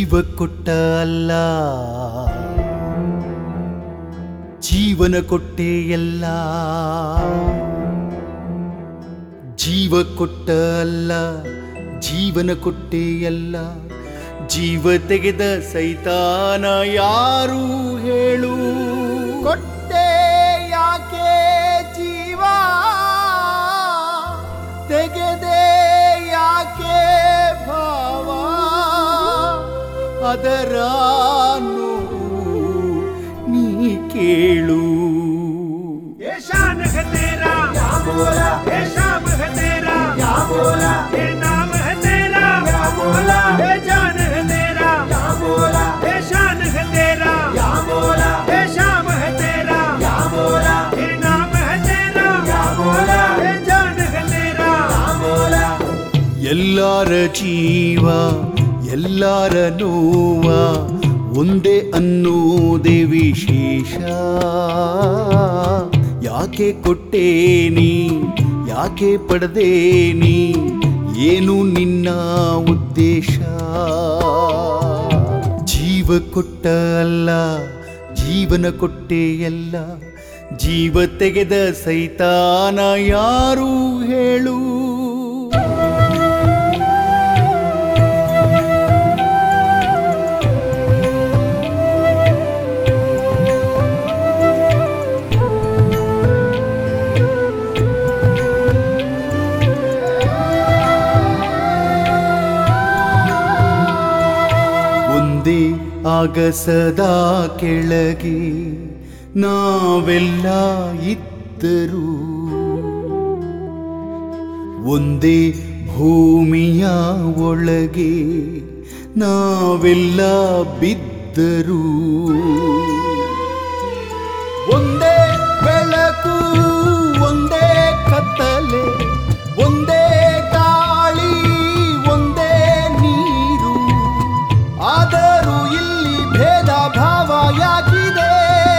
ಜೀವ ಕೊಟ್ಟ ಅಲ್ಲ ಜೀವನ ಕೊಟ್ಟೆ ಎಲ್ಲ ಜೀವ ಕೊಟ್ಟ ಅಲ್ಲ ಜೀವನ ಕೊಟ್ಟೆ ಎಲ್ಲ ಜೀವ ತೆಗೆದ ಸೈತಾನ ಯಾರು ಹೇಳು ಕೊಟ್ಟೆ ಯಾಕೆ ಜೀವ ತೆಗೆದೆ ಯಾಕೆ ಭಾವ ಅದರ ನೋವು ನೀ ಕೇಳು ये शान है तेरा ये शाम है तेरा ये नाम है तेरा ये जान है तेरा ये शान है तेरा ये शाम है तेरा ये नाम है तेरा ये जान है तेरा ಎಲ್ಲಾರ ಜೀವ ಎಲ್ಲಾರ ನೋವ ಒಂದೇ ಅನ್ನೋದೇ ವಿಶೇಷ ಯಾಕೆ ಕೊಟ್ಟೇನಿ ಯಾಕೆ ಪಡೆದೇನಿ ಏನು ನಿನ್ನ ಉದ್ದೇಶ ಜೀವ ಕೊಟ್ಟ ಅಲ್ಲ ಜೀವನ ಕೊಟ್ಟೆ ಎಲ್ಲ ಜೀವ ತೆಗೆದ ಸೈತಾನ ಯಾರು ಹೇಳು ಒಂದೇ ಆಗಸದ ಕೆಳಗೆ ನಾವೆಲ್ಲ ಇದ್ದರು ಒಂದೇ ಭೂಮಿಯ ಒಳಗೆ ನಾವೆಲ್ಲ ಬಿದ್ದರು ಒಂದೇ ಬೆಳಕು ಒಂದೇ ಕತ್ತಲೆ ಒಂದೇ ಗಾಳಿ ಒಂದೇ ನೀರು ಆದರೂ ಇಲ್ಲಿ ಭೇದ ಭಾವ ಯಾಕಿದೆ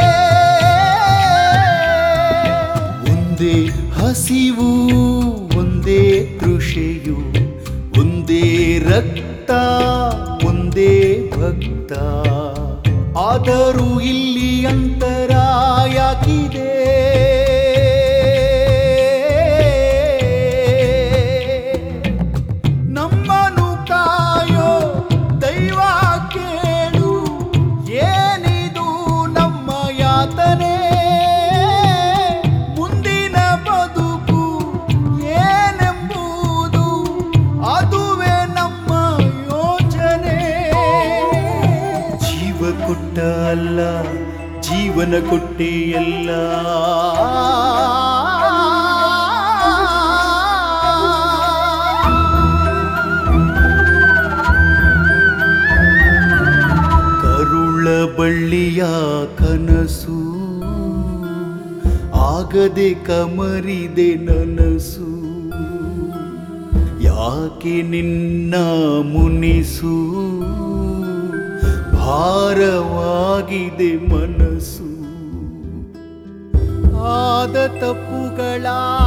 ಒಂದೇ ಹಸಿವು ಒಂದೇ ತೃಷೆಯು ಒಂದೇ ರಕ್ತ ಒಂದೇ ಭಕ್ತ ಆದರೂ ಇಲ್ಲಿ ಅಂತರ ಯಾಕಿದೆ ನಮ್ಮನು ಕಾಯೋ ದೈವ ಕೇಳು ಏನಿದು ನಮ್ಮ ಯಾತನೆ ಮುಂದಿನ ಬದುಕು ಏನೆಂಬುದು ಅದುವೇ ನಮ್ಮ ಯೋಚನೆ ಜೀವ ಕೊಟ್ಟ ಅಲ್ಲ ಜೀವನ ಕೊಟ್ಟೆ ಎಲ್ಲ ಕರುಳ ಬಳ್ಳಿಯ ಕನಸು ಆಗದೆ ಕಮರಿದೆ ನನಸು ಯಾಕೆ ನಿನ್ನ ಮುನಿಸು ಭಾರವಾಗಿದೆ ಮನಸ್ಸು ಆದ ತಪ್ಪುಗಳ